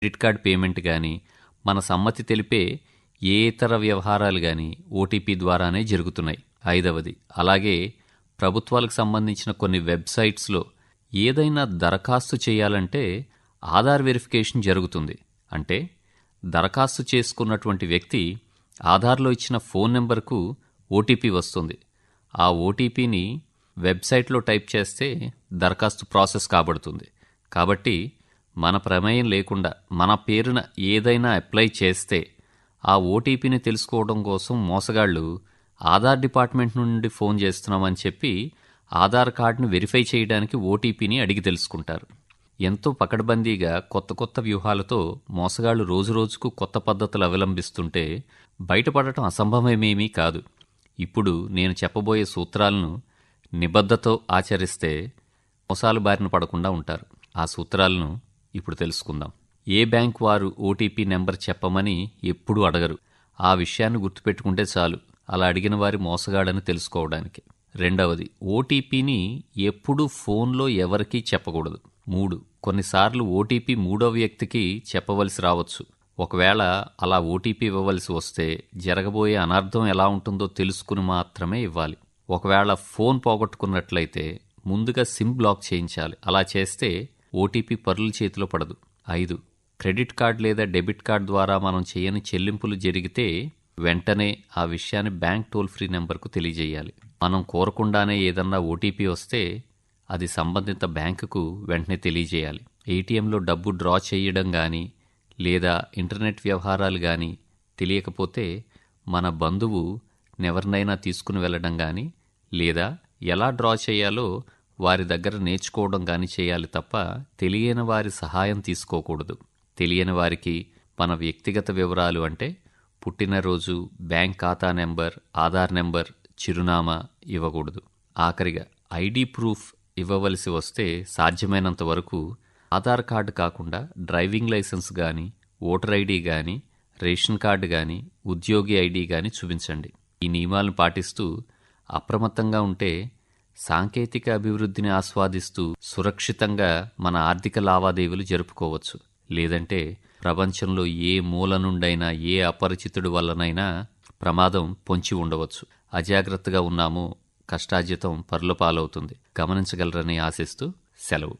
credit card payment కానీ మన సమ్మతి తెలిపే ఏ ఇతర వ్యవహారాలు కానీ ఓటీపీ ద్వారానే జరుగుతున్నాయి ఐదవది అలాగే ప్రభుత్వాలకు సంబంధించిన కొన్ని వెబ్సైట్స్లో ఏదైనా దరఖాస్తు చేయాలంటే ఆధార్ వెరిఫికేషన్ జరుగుతుంది అంటే దరఖాస్తు చేసుకున్నటువంటి వ్యక్తి ఆధార్లో ఇచ్చిన ఫోన్ నెంబర్కు ఓటీపీ వస్తుంది ఆ ఓటీపీని వెబ్సైట్లో టైప్ చేస్తే దరఖాస్తు ప్రాసెస్ కాబడుతుంది కాబట్టి మన ప్రమేయం లేకుండా మన పేరున ఏదైనా అప్లై చేస్తే ఆ ఓటీపీని తెలుసుకోవడం కోసం మోసగాళ్ళు ఆధార్ డిపార్ట్మెంట్ నుండి ఫోన్ చేస్తున్నామని చెప్పి ఆధార్ కార్డును వెరిఫై చేయడానికి ఓటీపీని అడిగి తెలుసుకుంటారు ఎంతో పకడ్బందీగా కొత్త కొత్త వ్యూహాలతో మోసగాళ్లు రోజురోజుకు కొత్త పద్ధతులు అవలంబిస్తుంటే బయటపడటం అసంభవమేమీ కాదు ఇప్పుడు నేను చెప్పబోయే సూత్రాలను నిబద్ధతో ఆచరిస్తే మోసాలు బారిన పడకుండా ఉంటారు ఆ సూత్రాలను ఇప్పుడు తెలుసుకుందాం ఏ బ్యాంక్ వారు ఓటీపీ నెంబర్ చెప్పమని ఎప్పుడూ అడగరు ఆ విషయాన్ని గుర్తుపెట్టుకుంటే చాలు అలా అడిగిన వారి మోసగాడని తెలుసుకోవడానికి రెండవది ఓటీపీని ఎప్పుడూ ఫోన్లో ఎవరికీ చెప్పకూడదు మూడు కొన్నిసార్లు ఓటీపీ మూడో వ్యక్తికి చెప్పవలసి రావచ్చు ఒకవేళ అలా ఓటీపీ ఇవ్వవలసి వస్తే జరగబోయే అనర్థం ఎలా ఉంటుందో తెలుసుకుని మాత్రమే ఇవ్వాలి ఒకవేళ ఫోన్ పోగొట్టుకున్నట్లయితే ముందుగా సిమ్ బ్లాక్ చేయించాలి అలా చేస్తే ఓటీపీ పరుల చేతిలో పడదు ఐదు క్రెడిట్ కార్డ్ లేదా డెబిట్ కార్డ్ ద్వారా మనం చేయని చెల్లింపులు జరిగితే వెంటనే ఆ విషయాన్ని బ్యాంక్ టోల్ ఫ్రీ నెంబర్కు తెలియజేయాలి మనం కోరకుండానే ఏదన్నా ఓటీపీ వస్తే అది సంబంధిత బ్యాంకుకు వెంటనే తెలియజేయాలి ఏటీఎంలో డబ్బు డ్రా చేయడం కానీ లేదా ఇంటర్నెట్ వ్యవహారాలు కానీ తెలియకపోతే మన బంధువు నెవరినైనా తీసుకుని వెళ్ళడం కానీ లేదా ఎలా డ్రా చేయాలో వారి దగ్గర నేర్చుకోవడం కానీ చేయాలి తప్ప తెలియని వారి సహాయం తీసుకోకూడదు తెలియని వారికి మన వ్యక్తిగత వివరాలు అంటే పుట్టినరోజు బ్యాంక్ ఖాతా నెంబర్ ఆధార్ నెంబర్ చిరునామా ఇవ్వకూడదు ఆఖరిగా ఐడి ప్రూఫ్ ఇవ్వవలసి వస్తే సాధ్యమైనంత వరకు ఆధార్ కార్డు కాకుండా డ్రైవింగ్ లైసెన్స్ కానీ ఓటర్ ఐడి కానీ రేషన్ కార్డు కానీ ఉద్యోగి ఐడి కానీ చూపించండి ఈ నియమాలను పాటిస్తూ అప్రమత్తంగా ఉంటే సాంకేతిక అభివృద్ధిని ఆస్వాదిస్తూ సురక్షితంగా మన ఆర్థిక లావాదేవీలు జరుపుకోవచ్చు లేదంటే ప్రపంచంలో ఏ మూల నుండైనా ఏ అపరిచితుడి వల్లనైనా ప్రమాదం పొంచి ఉండవచ్చు అజాగ్రత్తగా ఉన్నామో కష్టార్జితం పరుల పాలవుతుంది గమనించగలరని ఆశిస్తూ సెలవు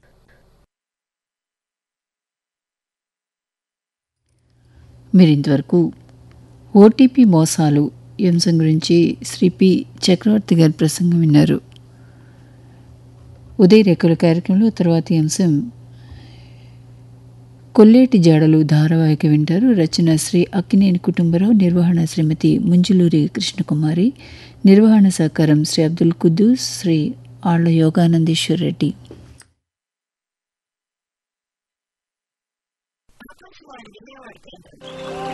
మీరు ఇంతవరకు ఓటీపీ మోసాలు ఈ అంశం గురించి శ్రీ పి చక్రవర్తి గారి ప్రసంగం విన్నారు ఉదయ రేఖల కార్యక్రమంలో తర్వాతి అంశం కొల్లేటి జాడలు ధారావాహిక వింటారు రచన శ్రీ అక్కినేని కుటుంబరావు నిర్వహణ శ్రీమతి ముంజులూరి కృష్ణకుమారి నిర్వహణ సహకారం శ్రీ అబ్దుల్ కుద్దూస్ శ్రీ ఆళ్ల యోగానందీశ్వర్ రెడ్డి